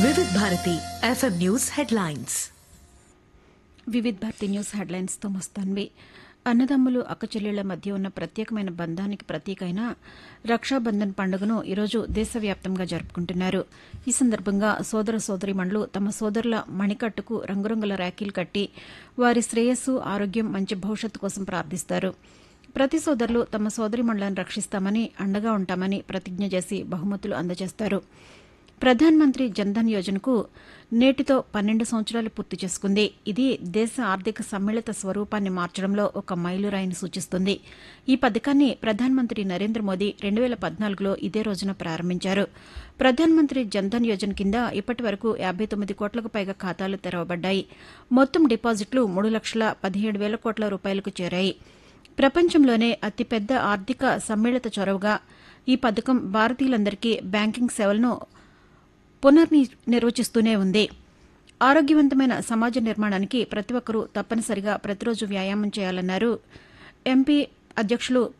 వివిధ Bharati FM news headlines Vividh Bharati news హెడ్లైన్స్తో మస్తాన్వి అన్నదమ్ములు అక్కచెల్లెళ్ల మధ్య ఉన్న ప్రత్యేకమైన బంధానికి ప్రతీకైన రక్షాబంధన్ పండుగను ఈరోజు దేశవ్యాప్తంగా జరుపుకుంటున్నారు ఈ సందర్భంగా సోదర సోదరిమణులు తమ సోదరుల మణికట్టుకు రంగురంగుల ర్యాకీలు కట్టి వారి శ్రేయస్సు ఆరోగ్యం మంచి భవిష్యత్తు కోసం ప్రార్థిస్తారు ప్రతి సోదరులు తమ సోదరిమణులను రక్షిస్తామని అండగా ఉంటామని ప్రతిజ్ఞ చేసి బహుమతులు అందజేస్తారు ప్రధాన్ మంత్రి జన్ధన్ యోజనకు నేటితో పన్నెండు సంవత్సరాలు పూర్తి చేసుకుంది ఇది దేశ ఆర్థిక సమ్మిళిత స్వరూపాన్ని మార్చడంలో ఒక మైలురాయిని సూచిస్తుంది ఈ పథకాన్ని ప్రధాన్ మంత్రి నరేంద్ర మోదీ రెండు వేల పద్నాలుగులో ఇదే రోజున ప్రారంభించారు ప్రధాన్ మంత్రి జన్ధన్ యోజన కింద ఇప్పటి వరకు యాబై తొమ్మిది కోట్లకు పైగా ఖాతాలు తెరవబడ్డాయి మొత్తం డిపాజిట్లు మూడు లక్షల పదిహేడు వేల కోట్ల రూపాయలకు చేరాయి ప్రపంచంలోనే అతిపెద్ద ఆర్థిక సమ్మిళిత చొరవగా ఈ పథకం భారతీయులందరికీ బ్యాంకింగ్ సేవలను పునర్ని నిర్వచిస్తూనే ఉంది ఆరోగ్యవంతమైన సమాజ నిర్మాణానికి ప్రతి ఒక్కరూ తప్పనిసరిగా ప్రతిరోజు వ్యాయామం చేయాలన్నారు ఎంపీ అధ్యక్షులు